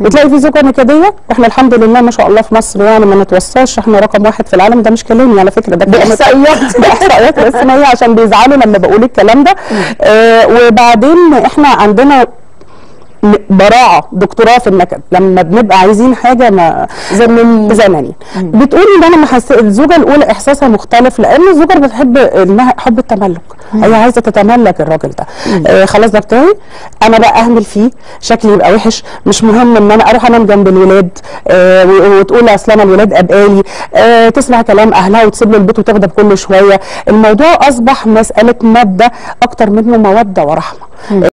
بتلاقي في زوجه نكديه واحنا الحمد لله ما شاء الله في مصر يعني ما نتوصاش احنا رقم واحد في العالم ده مش كلامي على فكره ده كلام بإحصائيات. باحصائيات رسميه عشان بيزعلوا لما بقول الكلام ده آه وبعدين احنا عندنا م- براعه دكتوراه في النكد لما بنبقى عايزين حاجه ما زمن زمني بتقولي ان انا محس... الزوجه الاولى احساسها مختلف لان الزوجه بتحب انها حب التملك هي عايزه تتملك الراجل ده آه خلاص ده بتاعي انا بقى اهمل فيه شكلي يبقى وحش مش مهم ان انا اروح انام جنب الولاد آه و- وتقول اصل انا الولاد ابقالي آه تسمع كلام اهلها وتسيب له البيت وتغضب كل شويه الموضوع اصبح مساله ماده اكتر منه موده ورحمه